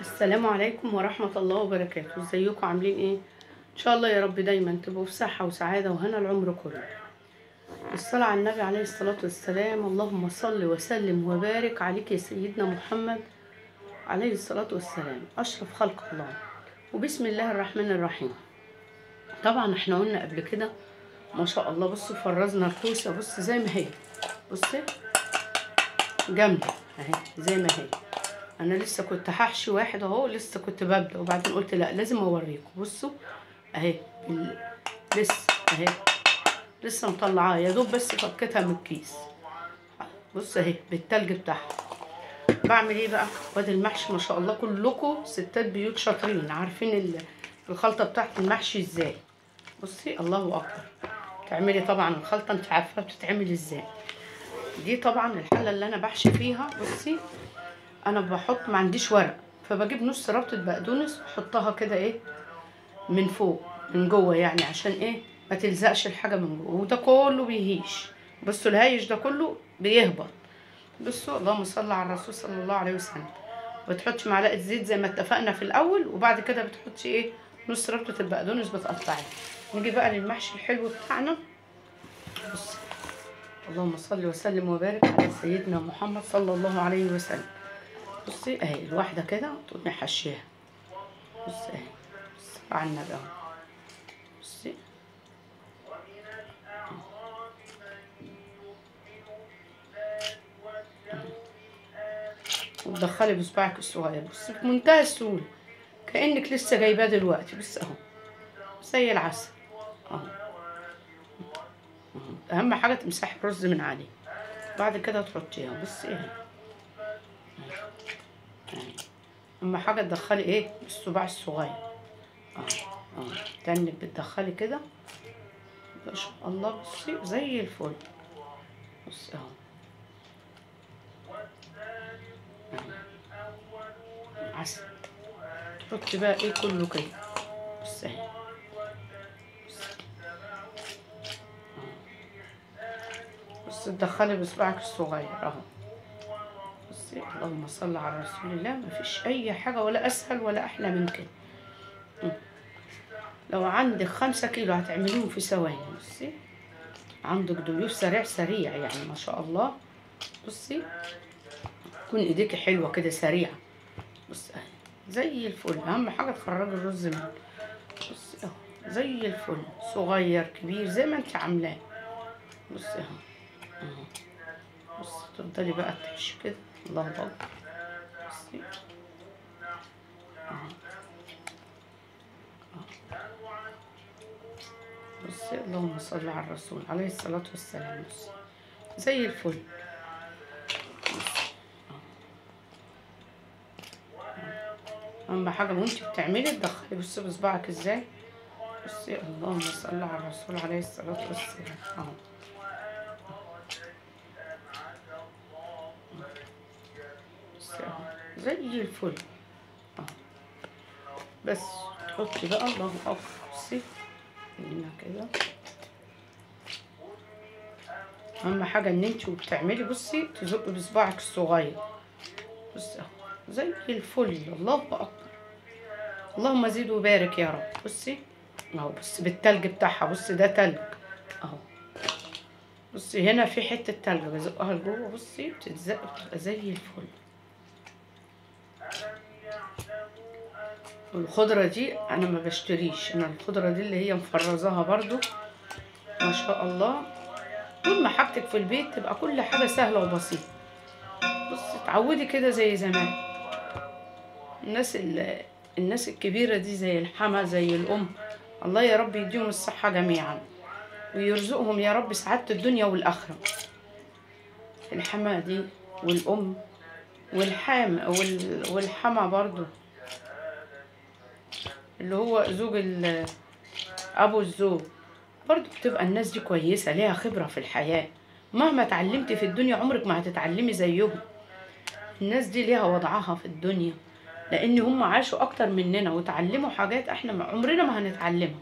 السلام عليكم ورحمة الله وبركاته ازيكم عاملين ايه ان شاء الله يا رب دايما تبقوا في صحة وسعادة وهنا العمر كله الصلاة على النبي عليه الصلاة والسلام اللهم صل وسلم وبارك عليك يا سيدنا محمد عليه الصلاة والسلام أشرف خلق الله وبسم الله الرحمن الرحيم طبعا احنا قلنا قبل كده ما شاء الله بصوا فرزنا الكوسة بص زي ما هي بصي جامدة اهي زي ما هي انا لسه كنت هحشي واحد اهو لسه كنت ببدا وبعدين قلت لا لازم اوريكم بصوا اهي ال- لسه اهي لسه مطلعاه يا دوب بس فكيتها من الكيس بص اهي بالتلج بتاعها بعمل ايه بقى وادي المحشي ما شاء الله كلكم ستات بيوت شاطرين عارفين ال- الخلطه بتاعت المحشي ازاي بصي الله اكبر تعملي طبعا الخلطه انت عارفه بتتعمل ازاي دي طبعا الحله اللي انا بحشي فيها بصي انا بحط ما عنديش ورق فبجيب نص ربطه بقدونس واحطها كده ايه من فوق من جوه يعني عشان ايه ما تلزقش الحاجه من جوه وده كله بيهيش بصوا الهايش ده كله بيهبط بصوا اللهم صل على الرسول صلى الله عليه وسلم بتحطي معلقه زيت زي ما اتفقنا في الاول وبعد كده بتحطي ايه نص ربطه البقدونس بتقطعيها نيجي بقى للمحشي الحلو بتاعنا بصي اللهم صل وسلم وبارك على سيدنا محمد صلى الله عليه وسلم بصي اهي الواحده كده تقومي حشيها بصي اهي بصي على النبي اهو بصي وتدخلي بصباعك الصغير بصي بمنتهى السهوله كانك لسه جايباه دلوقتي بص اهو زي العسل اهو أهو. اهم حاجه تمسحي الرز من عليه بعد كده تحطيها بصي اهي اهم حاجه تدخلي ايه الصباع الصغير اه اه تاني بتدخلي كده ما شاء الله بصي زي الفل بصي اهو أهو. عسل تحطي بقى ايه كله كده بصي اهي بصي. أهو. بصي تدخلي بصباعك الصغير اهو بصي اللهم صل على رسول الله مفيش اي حاجه ولا اسهل ولا احلى من كده م. لو عندك خمسة كيلو هتعمليهم في ثواني بصي عندك ضيوف سريع سريع يعني ما شاء الله بصي تكون ايديكي حلوه كده سريعه بصي اهي زي الفل اهم حاجه تخرجي الرز منه بصي اهو زي الفل صغير كبير زي ما انت عاملاه بصي اهو اهو بصي تفضلي بقى تحشي كده الله اكبر بصي اهو بصي اللهم صل على الرسول عليه الصلاة والسلام بصي زي الفل بصي. أهم حاجة وانتي بتعملي تدخلي بصي بصباعك ازاي بصي اللهم صل على الرسول عليه الصلاة والسلام اهو بصي اهو زي الفل اهو بس تحطي بقى الله اكبر بصي هنا كده اهم حاجه ان انت وبتعملي بصي تزقي بصباعك الصغير بصي اهو زي الفل الله اكبر اللهم زيد وبارك يا رب بصي اهو بصي بالتلج بتاعها بصي ده تلج اهو بصي هنا في حته تلج بزقها لجوه بصي بتتزق بتبقى زي الفل والخضرة دي انا ما بشتريش انا الخضرة دي اللي هي مفرزاها برضو ما شاء الله طول ما حاجتك في البيت تبقى كل حاجة سهلة وبسيطة بصي اتعودي كده زي زمان الناس ال- الناس الكبيرة دي زي الحما زي الأم الله يا رب يديهم الصحة جميعا ويرزقهم يا رب سعادة الدنيا والآخرة الحما دي والأم والحام وال- والحما برضو اللي هو زوج ال- ابو الزوج برضو بتبقى الناس دي كويسة ليها خبرة في الحياة مهما اتعلمتي في الدنيا عمرك ما هتتعلمي زيهم الناس دي ليها وضعها في الدنيا لان هم عاشوا اكتر مننا وتعلموا حاجات احنا ما عمرنا ما هنتعلمها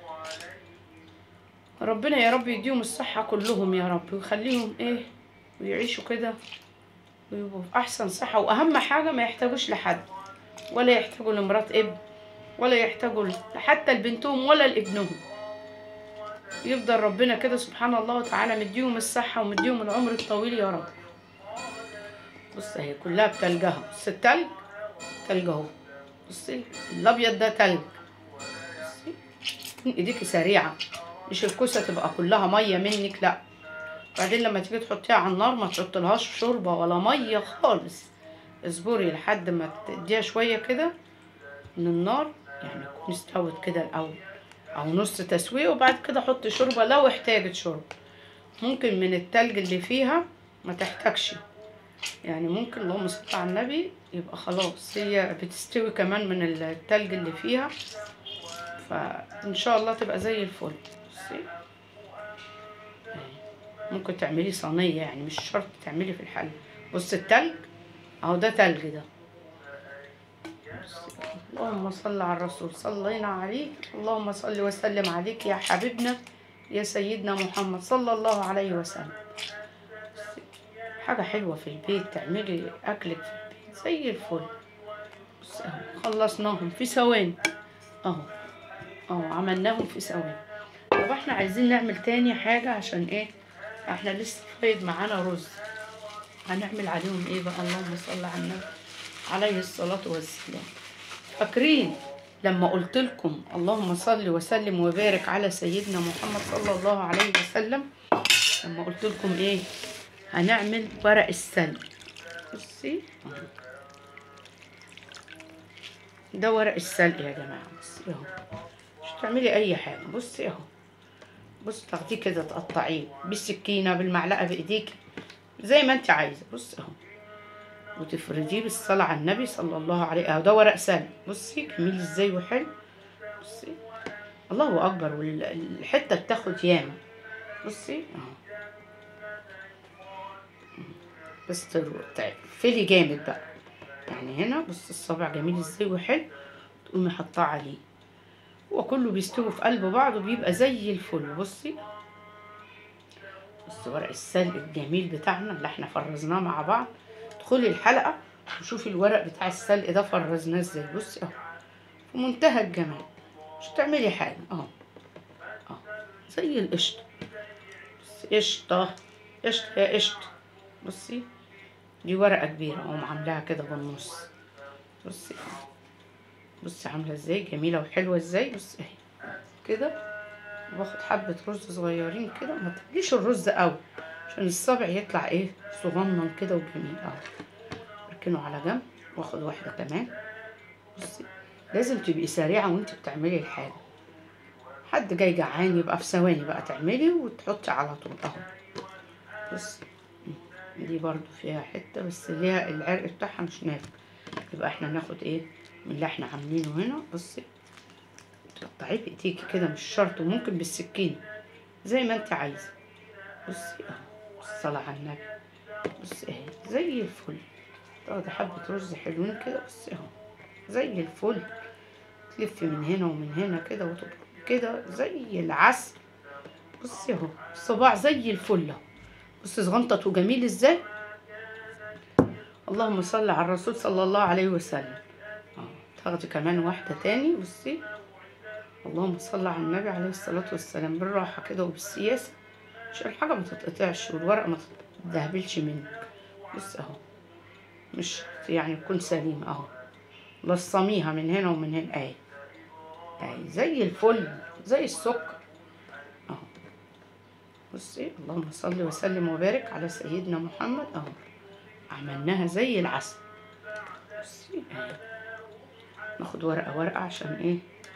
ربنا يا رب يديهم الصحة كلهم يا رب ويخليهم ايه ويعيشوا كده ويبقوا في احسن صحة واهم حاجة ما يحتاجوش لحد ولا يحتاجوا لمرات ابن ولا يحتاجوا ل- حتى لبنتهم ولا لابنهم يفضل ربنا كده سبحان الله وتعالى مديهم الصحة ومديهم العمر الطويل يا رب بص اهي كلها بتلجها بص التلج تلج اهو بصي الابيض ده تلج بصي تكون ايديكي سريعة مش الكوسة تبقى كلها مية منك لا بعدين لما تيجي تحطيها على النار ما تحطلهاش شوربة ولا مية خالص اصبري لحد ما تديها شوية كده من النار يعني تكون استوت كده الأول أو نص تسوية وبعد كده حطي شوربة لو احتاجت شوربة ممكن من التلج اللي فيها ما تحتاجش يعني ممكن اللهم صل على النبي يبقى خلاص هي بتستوي كمان من التلج اللي فيها فإن شاء الله تبقى زي الفل بصي ممكن تعملي صينية يعني مش شرط تعملي في الحلة بص التلج اهو ده تلج ده بصي. اللهم صل على الرسول صلينا عليك اللهم صل وسلم عليك يا حبيبنا يا سيدنا محمد صلى الله عليه وسلم بصي. حاجة حلوة في البيت تعملي أكلك في البيت زي الفل بص اهو خلصناهم في ثواني اهو اهو عملناهم في ثواني طب احنا عايزين نعمل تاني حاجة عشان ايه احنا لسه فايد معانا رز هنعمل عليهم ايه بقى اللهم صل على النبي عليه الصلاة والسلام فاكرين لما قلت لكم اللهم صل وسلم وبارك على سيدنا محمد صلى الله عليه وسلم لما قلت لكم ايه هنعمل ورق السلق بصي أهو. ده ورق السلق يا جماعة بصي اهو مش تعملي اي حاجة بصي اهو بص تاخديه كده تقطعيه بالسكينة بالمعلقة بإيديك زي ما انت عايزة بص اهو وتفرديه بالصلاة على النبي صلى الله عليه اهو ده ورق سلق بصي جميل ازاي وحلو بصي الله أكبر والحتة بتاخد ياما بصي اهو بس تقفلي جامد بقى يعني هنا بص الصابع جميل ازاي وحلو تقومي حطاه عليه هو كله بيستوي في قلب بعض وبيبقى زي الفل بصي بص ورق السلق الجميل بتاعنا اللي احنا فرزناه مع بعض ادخلي الحلقة وشوفي الورق بتاع السلق ده فرزناه ازاي بصي اهو في منتهى الجمال مش تعملي حاجة اهو اهو زي القشطة بصي قشطة قشطة يا قشطة بصي دي ورقة كبيرة اقوم عاملاها كده بالنص بصي اهو بصي عاملة ازاي جميلة وحلوة ازاي بصي اهي كده باخد حبة رز صغيرين كده ما تقليش الرز قوي عشان الصابع يطلع ايه صغنن كده وجميل اهو اركنه على جنب واخد واحدة كمان بصي لازم تبقي سريعة وانت بتعملي الحاجة حد جاي جعان يبقى في ثواني بقى تعملي وتحطي على طول اهو بصي دي برضو فيها حتة بس ليها العرق بتاعها مش نافع يبقى احنا ناخد ايه من اللي احنا عاملينه هنا بصي تقطعيه بايديكي كده مش شرط وممكن بالسكينة زي ما انت عايزة بصي اهو الصلاة على النبي بصي اهي زي الفل تاخدي حبة رز حلوين كده بصي اهو زي الفل تلفي من هنا ومن هنا كده وتبقى كده زي العسل بصي اهو الصباع زي الفل اهو بصي صغنطط وجميل ازاي اللهم صل على الرسول صلى الله عليه وسلم اه تاخدي كمان واحدة تاني بصي اللهم صل على النبي عليه الصلاة والسلام بالراحة كده وبالسياسة عشان الحاجة ما تتقطعش والورقة ما تدهبلش منك بص اهو مش يعني تكون سليمة اهو لصميها من هنا ومن هنا اهي اهي زي الفل زي السكر اهو بصي اللهم صل وسلم وبارك على سيدنا محمد اهو عملناها زي العسل بصي اهي ناخد ورقة ورقة عشان ايه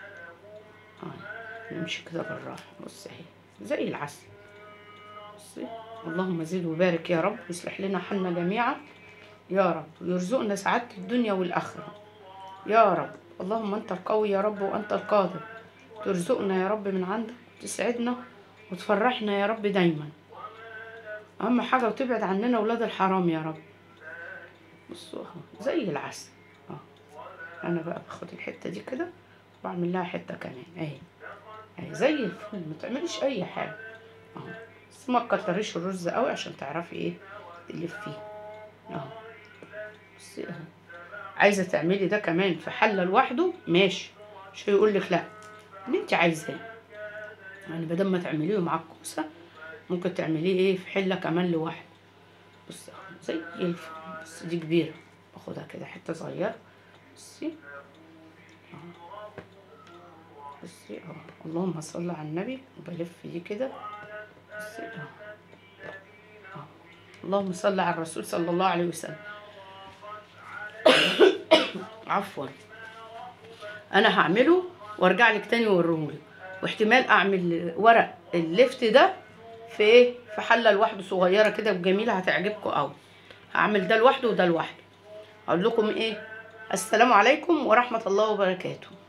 اه نمشي كده بالراحة بصي اهي زي العسل بصي اللهم زد وبارك يا رب ويصلح لنا حالنا جميعا يا رب ويرزقنا سعادة الدنيا والآخرة يا رب اللهم أنت القوي يا رب وأنت القادر ترزقنا يا رب من عندك وتسعدنا وتفرحنا يا رب دايما أهم حاجة وتبعد عننا ولاد الحرام يا رب بصوا اهو زي العسل اه أنا بقى باخد الحتة دي كده وبعمل لها حتة كمان اهي اهي زي الفل ما تعمليش أي حاجة اهو بس ما تكتريش الرز قوي عشان تعرفي ايه تلفيه اهو بصي اهو عايزه تعملي ده كمان في حله لوحده ماشي مش هيقول لك لا اللي انت عايزاه يعني بدل ما تعمليه مع الكوسه ممكن تعمليه ايه في حله كمان لوحده بصي اهو زي الفل بس دي كبيره باخدها كده حته صغيره بصي اهو بصي اهو اللهم صل على النبي وبلف دي كده بصي اهو اهو اللهم صل على الرسول صلى الله عليه وسلم عفوا انا هعمله وارجع لك تاني واوريهولك واحتمال اعمل ورق اللفت ده في ايه في حله لوحده صغيره كده وجميله هتعجبكم قوي هعمل ده لوحده وده لوحده اقول لكم ايه السلام عليكم ورحمه الله وبركاته